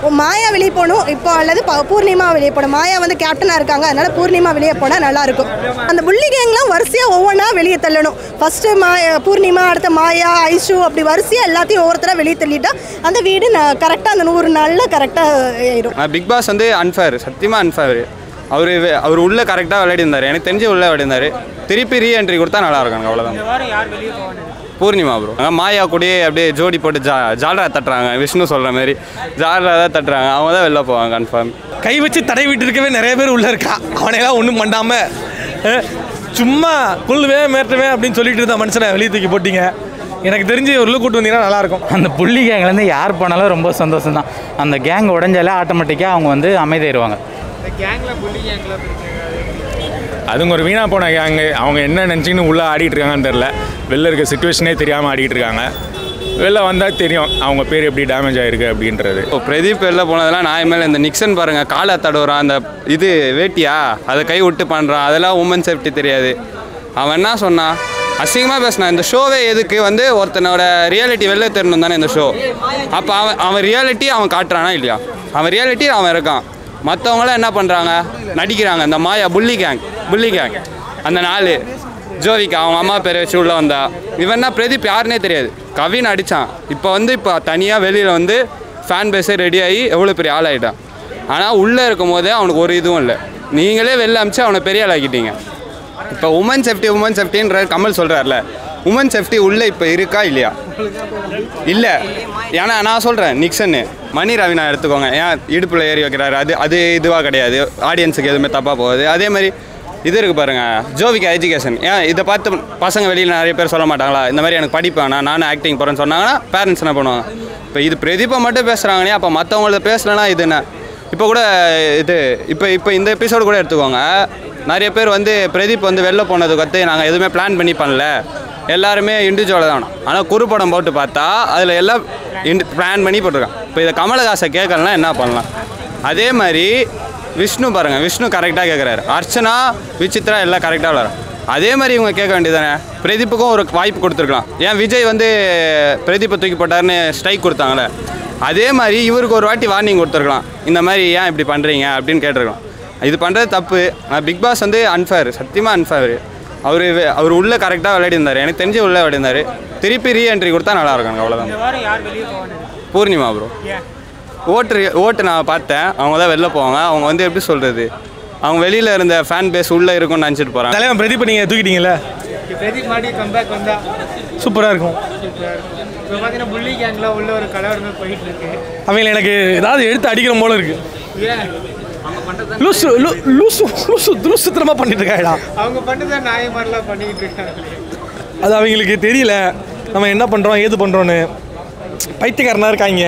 மாயா வெளியே போகணும் இப்போ அல்லது ப- பூர்ணிமா வெளியே போகணும் மாயா வந்து கேப்டனாக இருக்காங்க அதனால பூர்ணிமா வெளியே போனால் நல்லாயிருக்கும் அந்த புள்ளி கேங்லாம் வரிசையாக ஒவ்வொன்றா வெளியே தள்ளணும் ஃபஸ்ட்டு மாயா பூர்ணிமா அடுத்த மாயா ஐஷு அப்படி வரிசையாக எல்லாத்தையும் ஒவ்வொருத்தராக வெளியே தள்ளிட்டா அந்த வீடு கரெக்டாக அந்த நூறு நாளில் கரெக்டாக ஆயிடும் பிக் பாஸ் வந்து அன்ஃபேர் சத்தியமாக அன்ஃபேர் அவர் அவர் உள்ளே கரெக்டாக விளையாடி இருந்தார் எனக்கு தெரிஞ்சு உள்ளே விளையாடி இருந்தார் திருப்பி ரீஎன்ட்ரி கொடுத்தா நல்லா இருக்கும் அவ்வளோதான் பூர்ணிமா ப்ரோ மாயா கூடயே அப்படியே ஜோடி போட்டு ஜா ஜாலரா தட்டுறாங்க விஷ்ணு சொல்கிற மாதிரி ஜாலரா தான் தட்டுறாங்க அவங்க தான் வெளில போவாங்க கன்ஃபார்ம் கை வச்சு தடை விட்டு இருக்கவே நிறைய பேர் உள்ள இருக்கா அவனையெல்லாம் ஒன்றும் பண்ணாம அஹ், சும்மா கொள்ளுவேன் மேட்டுவேன் அப்படின்னு சொல்லிட்டு இருந்த மனுஷனை வெளியே தூக்கி போட்டீங்க எனக்கு தெரிஞ்சு ஒரு உள்ள கூட்டு வந்தீங்கன்னா நல்லா இருக்கும் அந்த புள்ளி கேங்லேருந்து யார் போனாலும் ரொம்ப சந்தோஷம் தான் அந்த கேங் உடஞ்சாலே ஆட்டோமேட்டிக்காக அவங்க வந்து அமைதியாயிருவாங்க அதுங்க ஒரு வீணாக போன கேங்கு அவங்க என்ன நினச்சின்னு உள்ளே ஆடிட்டு இருக்காங்கன்னு தெரில வெளில இருக்க சுச்சுவேஷனே தெரியாமல் ஆடிட்டு இருக்காங்க வெளில வந்தால் தெரியும் அவங்க பேர் எப்படி டேமேஜ் ஆகிருக்கு அப்படின்றது இப்போ பிரதீப் வெளில போனதெல்லாம் நான் மேலே இந்த நிக்சன் பாருங்க காலை தடவுறான் அந்த இது வேட்டியா அதை கை விட்டு பண்ணுறான் அதெல்லாம் உமன் சேஃப்டி தெரியாது அவன் என்ன சொன்னான் அசிங்கமாக பேசினான் இந்த ஷோவே எதுக்கு வந்து ஒருத்தனோட ரியாலிட்டி வெளில தெரியணும் தானே இந்த ஷோ அப்போ அவன் அவன் ரியாலிட்டி அவன் காட்டுறானா இல்லையா அவன் ரியாலிட்டி அவன் இருக்கான் மற்றவங்களாம் என்ன பண்ணுறாங்க நடிக்கிறாங்க இந்த மாயா புள்ளி கேங் புள்ளி கேங் அந்த நாலு ஜோவிகா அவங்க அம்மா பேரை வச்சு உள்ளே வந்தா இவன்னா பிரதீப் யாருன்னே தெரியாது கவின் அடித்தான் இப்போ வந்து இப்போ தனியாக வெளியில் வந்து ஃபேன் பேஸே ரெடி ஆகி எவ்வளோ பெரிய ஆள் ஆகிட்டான் ஆனால் உள்ளே இருக்கும் போதே அவனுக்கு ஒரு இதுவும் இல்லை நீங்களே வெளில அமிச்சு அவனை பெரிய ஆள் ஆக்கிட்டீங்க இப்போ உமன் சேஃப்டி உமன் சேஃப்டின்ற கமல் சொல்கிறார்ல உமன் சேஃப்டி உள்ளே இப்போ இருக்கா இல்லையா இல்லை ஏன்னா நான் சொல்கிறேன் நிக்சன்னு மணி ரவினா எடுத்துக்கோங்க ஏன் இடுப்பில் ஏறி வைக்கிறாரு அது அது இதுவாக கிடையாது ஆடியன்ஸுக்கு எதுவுமே தப்பாக போகுது அதே மாதிரி இது இருக்குது பாருங்கள் ஜோவிகா எஜுகேஷன் ஏன் இதை பார்த்து பசங்க வெளியில் நிறைய பேர் சொல்ல மாட்டாங்களா இந்த மாதிரி எனக்கு படிப்பு வேணாம் நானும் ஆக்டிங் போகிறேன்னு சொன்னாங்கன்னா பேரண்ட்ஸ் என்ன பண்ணுவாங்க இப்போ இது பிரதீபா மட்டும் பேசுகிறாங்கனே அப்போ மற்றவங்கள பேசலைன்னா இது என்ன இப்போ கூட இது இப்போ இப்போ இந்த எபிசோடு கூட எடுத்துக்கோங்க நிறைய பேர் வந்து பிரதீப் வந்து வெளில போனதுக்கு வந்து நாங்கள் எதுவுமே பிளான் பண்ணி பண்ணல எல்லாருமே இண்டிவிஜுவலாக தான் ஆனால் குறுப்படம் போட்டு பார்த்தா அதில் எல்லாம் இண்டு பிளான் பண்ணி போட்டிருக்கான் இப்போ இதை கமலஹாசை கேட்கலன்னா என்ன பண்ணலாம் அதே மாதிரி விஷ்ணு பாருங்கள் விஷ்ணு கரெக்டாக கேட்குறாரு அர்ச்சனா விசித்ரா எல்லாம் கரெக்டாக விளாட்றாங்க அதே மாதிரி இவங்க கேட்க வேண்டியதானே பிரதீப்புக்கும் ஒரு வாய்ப்பு கொடுத்துருக்கலாம் ஏன் விஜய் வந்து பிரதீப்பை தூக்கி போட்டாருன்னு ஸ்ட்ரைக் கொடுத்தாங்களே அதே மாதிரி இவருக்கு ஒரு வாட்டி வார்னிங் கொடுத்துருக்கலாம் இந்த மாதிரி ஏன் இப்படி பண்ணுறீங்க அப்படின்னு கேட்டிருக்கலாம் இது பண்ணுறது தப்பு பிக் பாஸ் வந்து அன்ஃபேர் சத்தியமாக அன்ஃபேர் அவர் அவர் உள்ளே கரெக்டாக விளையாடி இருந்தார் எனக்கு தெரிஞ்சு உள்ளே விளையாடி இருந்தார் திருப்பி ரீஎன்ட்ரி கொடுத்தா நல்லா இருக்கும் அவ்வளோதான் பூர்ணிமா ப்ரோ ஓட்டு ஓட்டு நான் பார்த்தேன் அவங்க தான் வெளில போவாங்க அவங்க வந்து எப்படி சொல்கிறது அவங்க வெளியில் இருந்த ஃபேன் பேஸ் உள்ளே இருக்கும்னு நினச்சிட்டு போகிறாங்க தலைவன் பிரதீப் நீங்கள் தூக்கிட்டீங்கல்ல பிரதீப் மாடி கம்பேக் வந்தா சூப்பராக இருக்கும் இப்போ பார்த்தீங்கன்னா புள்ளி கேங்ல உள்ள ஒரு கலவரங்கள் போயிட்டு இருக்கு அவங்கள எனக்கு ஏதாவது எடுத்து அடிக்கிற போல இருக்கு ஏன் லூசு லூ- லூசு லூசு லூசுத்தனமாக பண்ணிட்டு இருக்காடா அவங்க பண்ணதை நாய மாதிரிலாம் பண்ணிக்கிட்டு இருக்காங்க அது அவங்களுக்கு தெரியல நம்ம என்ன பண்ணுறோம் ஏது பண்ணுறோன்னு பைத்தியக்காரனாக இருக்காங்க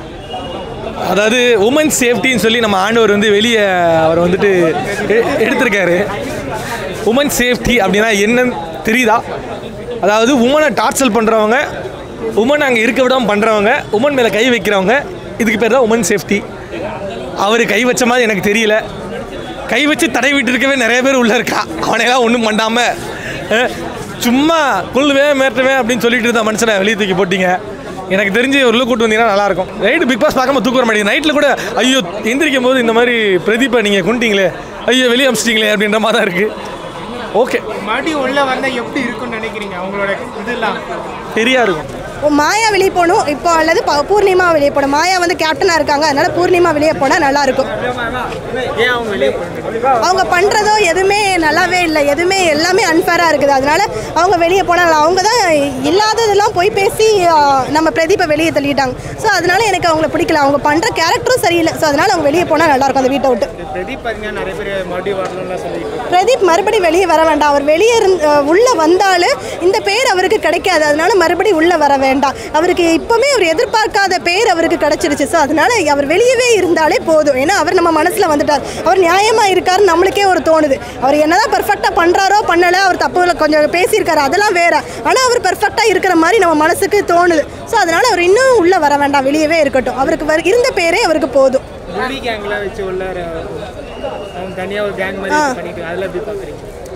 அதாவது உமன் சேஃப்டின்னு சொல்லி நம்ம ஆண்டவர் வந்து வெளியே அவர் வந்துட்டு எ- எடுத்திருக்காரு உமன் சேஃப்டி அப்படின்னா என்னன்னு தெரியுதா அதாவது உமனை டார்ச்சல் பண்ணுறவங்க உமன் அங்கே இருக்க விடாமல் பண்ணுறவங்க உமன் மேலே கை வைக்கிறவங்க இதுக்கு பேர் தான் உமன் சேஃப்டி அவர் கை வச்ச மாதிரி எனக்கு தெரியல கை வச்சு தடை விட்டு இருக்கவே நிறைய பேர் உள்ள இருக்கா அவனையெல்லாம் ஒன்றும் பண்ணாமல் அஹ், சும்மா கொள்ளுவேன் மேட்டுவேன் அப்படின்னு சொல்லிட்டு இருந்த மனுஷனை வெளியே தூக்கி போட்டீங்க எனக்கு தெரிஞ்சு ஒரு கூட்டு வந்தீங்கன்னா நல்லாயிருக்கும் நைட்டு பிக் பாஸ் பார்க்காம தூக்க வர மாட்டேங்குது நைட்டில் கூட ஐயோ எந்திரிக்கும் போது இந்த மாதிரி பிரதீப்பை நீங்கள் கொண்டுட்டீங்களே ஐயோ வெளியே அமிச்சிட்டிங்களே அப்படின்ற மாதிரி தான் இருக்குது ஓகே மறுபடியும் உள்ள வந்தா எப்படி இருக்கும்னு நினைக்கிறீங்க அவங்களோட இதெல்லாம் சரியா இருக்கும் இப்போ மாயா வெளியே போகணும் இப்போ அல்லது ப- பூர்ணிமா வெளியே போகணும் மாயா வந்து கேப்டனாக இருக்காங்க அதனால பூர்ணிமா வெளியே போனால் நல்லாயிருக்கும் ஏன் அவங்க வெளியே போறாங்க அவங்க பண்ணுறதோ எதுவுமே நல்லாவே இல்லை எதுவுமே எல்லாமே அன்ஃபேராக இருக்குது அதனால அவங்க வெளியே போனால் அவங்க தான் இல்லாததெல்லாம் போய் பேசி ஆ, நம்ம பிரதீப்பை வெளியே தள்ளிட்டாங்க ஸோ அதனால எனக்கு அவங்கள பிடிக்கல அவங்க பண்ணுற கேரக்டரும் சரியில்லை ஸோ அதனால அவங்க வெளியே போனால் நல்லாயிருக்கும் அந்த வீட்டை விட்டு பிரதீப் பார்த்தீங்கன்னா நிறைய பேர் மறுபடியும் வரணும்லாம் சொல்லிட்டு இருக்காங்க. பிரதீப் மறுபடியும் வெளியே வர வேண்டாம் அவர் வெளியே இருந்து உள்ளே வந்தாலும் இந்த பேர் அவருக்கு கிடைக்காது அதனால மறுபடியும் உள்ளே வர வேண்டாம் அவருக்கு இப்போவுமே அவர் எதிர்பார்க்காத பேர் அவருக்கு கிடைச்சிருச்சு ஸோ அதனால அவர் வெளியவே இருந்தாலே போதும் ஏன்னா அவர் நம்ம மனசில் வந்துட்டார் அவர் நியாயமாக இருக்காருன்னு நம்மளுக்கே ஒரு தோணுது அவர் என்னதான் பெர்ஃபெக்டாக பண்ணுறாரோ பண்ணலை அவர் தப்பு கொஞ்சம் பேசியிருக்காரு அதெல்லாம் வேற ஆனால் அவர் பெர்ஃபெக்டாக இருக்கிற மாதிரி நம்ம மனசுக்கு தோணுது ஸோ அதனால அவர் இன்னும் உள்ளே வர வேண்டாம் வெளியவே இருக்கட்டும் அவருக்கு வர- இருந்த பேரே அவருக்கு போதும் புள்ளி கேங்லாம் வச்சு உள்ள அவங்க தனியாக ஒரு கேங் மாதிரி பண்ணிட்டு அதில் எப்படி பார்க்குறீங்க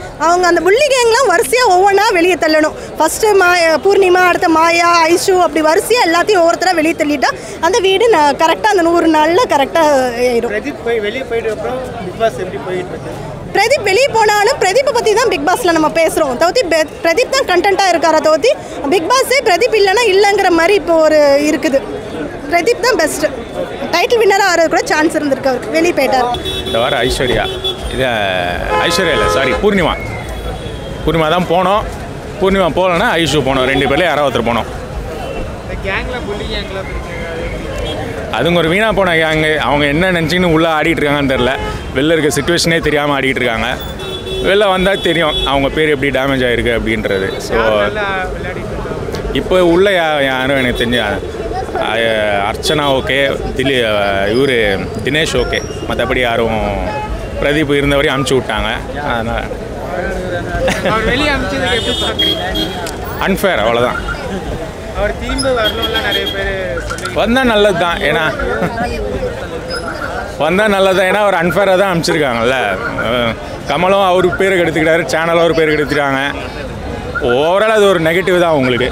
அவங்க அந்த புள்ளி கேங்லாம் வரிசையாக ஒவ்வொன்றா வெளியே தள்ளணும் ஃபஸ்ட்டு மா பூர்ணிமா அடுத்த மாயா ஐஷு அப்படி வரிசையாக எல்லாத்தையும் ஒவ்வொருத்தராக வெளியே தள்ளிட்டா அந்த வீடு நான் கரெக்டாக அந்த நூறு நாளில் கரெக்டாக ஆயிடும் பிரதீப் போய் வெளியே போயிட்டு அப்புறம் பிக் பாஸ் எப்படி போயிட்டு இருக்கு பிரதீப் வெளியே போனாலும் பிரதீப்பை பற்றி தான் பிக் பாஸில் நம்ம பேசுகிறோம் தவிர்த்து பெ- பிரதீப் தான் கண்டென்ட்டாக இருக்காரா தவிர்த்து பிக் பாஸே பிரதீப் இல்லைன்னா இல்லைங்கிற மாதிரி இப்போ ஒரு இருக்குது பிரதீப் தான் பெஸ்ட்டு டைட்டில் வின்னராக ஆகிறது கூட சான்ஸ் இருந்திருக்கு அவருக்கு வெளியே போயிட்டார் இந்த வாரம் ஐஸ்வர்யா இது ஐஸ்வர்யா இல்லை சாரி பூர்ணிமா பூர்ணிமா தான் போனோம் பூர்ணிமா போகலன்னா ஐஷு போனோம் ரெண்டு பேர்ல யாராவது ஒருத்தர் போனோம் இந்த கேங்கில் புள்ளி கேங்கில் இருக்கு அதுங்க ஒரு வீணாக போன கேங்கு அவங்க என்ன நினச்சின்னு உள்ளே ஆடிட்டு இருக்காங்கன்னு தெரில வெளில இருக்க சுச்சுவேஷனே தெரியாமல் ஆடிட்டு இருக்காங்க வெளில வந்தால் தெரியும் அவங்க பேர் எப்படி டேமேஜ் ஆகிருக்கு அப்படின்றது ஸோ நல்லா விளையாடிட்டு இருக்காங்க இப்போ உள்ள யா- யாரும் எனக்கு தெரிஞ்ச அஹ், அர்ச்சனா ஓகே திலி இவர் தினேஷ் ஓகே மற்றபடி யாரும் பிரதீப் இருந்த வரையும் அமுச்சு விட்டாங்க அதனால் அவர் வெளியே அனுப்பிச்சதுக்கு எப்படி பார்க்குறீங்க அன்ஃபேர் அவ்வளோதான் அவர் திரும்ப வரணும்ல நிறைய பேர் சொல்லி வந்தால் நல்லது தான் ஏன்னா வந்தால் நல்லது தான் ஏன்னா அவர் அன்ஃபேராக தான் அனுப்பிச்சிருக்காங்கல்ல அஹ், கமலும் அவர் பேரை கெடுத்துக்கிட்டாரு சேனலும் அவர் பேர் கெடுத்துட்டாங்க ஓவரால் அது ஒரு நெகட்டிவ் தான் உங்களுக்கு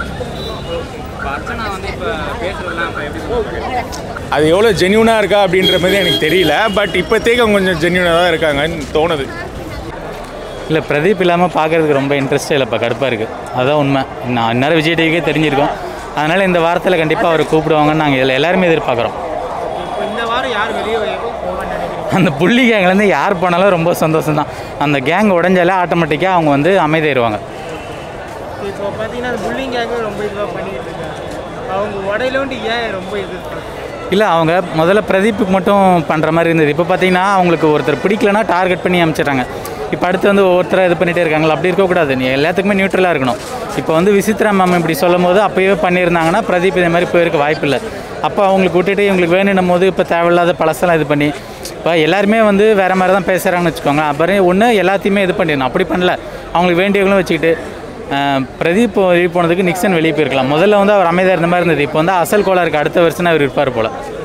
அது எவ்வளோ ஜென்யூனாக இருக்கா அப்படின்ற மாதிரி எனக்கு தெரியல பட் இப்போதைக்கு அவங்க கொஞ்சம் ஜென்யூனாக தான் இருக்காங்கன்னு தோணுது இல்லை பிரதீப் இல்லாமல் பார்க்கறதுக்கு ரொம்ப இன்ட்ரெஸ்டே இல்லைப்பா கடுப்பாக இருக்குது அதுதான் உண்மை நான் இந்நேரம் விஜய் டிவிக்கே தெரிஞ்சிருக்கோம் அதனால் இந்த வாரத்தில் கண்டிப்பாக அவரை கூப்பிடுவாங்கன்னு நாங்கள் எல்லா- எல்லாருமே எதிர்பார்க்குறோம் இப்போ இந்த வாரம் யார் வெளியே போவான்னு நினைக்கிறீங்க அந்த புள்ளி கேங்லேருந்து யார் போனாலும் ரொம்ப சந்தோஷம் தான் அந்த கேங் உடஞ்சாலே ஆட்டோமேட்டிக்காக அவங்க வந்து அமைதியாயிருவாங்க இப்போ பார்த்தீங்கன்னா அந்த புள்ளிங் கேங்கு ரொம்ப இதுவாக பண்ணிட்டு இருக்காங்க அவங்க உடையிலோண்டு ஏன் ரொம்ப எதிர்பார்க்குறாங்க இல்லை அவங்க முதல்ல பிரதீப்புக்கு மட்டும் பண்ணுற மாதிரி இருந்தது இப்போ பார்த்தீங்கன்னா அவங்களுக்கு ஒருத்தர் பிடிக்கலனா டார்கெட் பண்ணி அனுப்பிச்சிடுறாங்க இப்போ அடுத்து வந்து ஒவ்வொருத்தராக இது பண்ணிகிட்டே இருக்காங்களா அப்படி இருக்கக்கூடாது நீ எல்லாத்துக்குமே நியூட்ரலாக இருக்கணும் இப்போ வந்து விசித்ரா மேம் இப்படி சொல்லும் போது அப்போயே பண்ணியிருந்தாங்கன்னா பிரதீப் இதே மாதிரி போயிருக்க வாய்ப்பு இல்லை அப்போ அவங்களுக்கு விட்டுட்டு இவங்களுக்கு வேணுன்னும் போது இப்போ தேவையில்லாத பழசெல்லாம் இது பண்ணி இப்போ எல்லாருமே வந்து வேறு மாதிரி தான் பேசுகிறாங்கன்னு வச்சுக்கோங்க அப்புறம் ஒன்று எல்லாத்தையுமே இது பண்ணிடணும் அப்படி பண்ணல அவங்களுக்கு வேண்டியவங்களும் வச்சுக்கிட்டு அஹ், பிரதீப் வெளியே போனதுக்கு நிக்சன் வெளியே போயிருக்கலாம் முதல்ல வந்து அவர் அமைதியாக இருந்த மாதிரி இருந்தது இப்போ வந்து அசல் கோளாருக்கு அடுத்த வருஷம் அவர் இருப்பார் போல்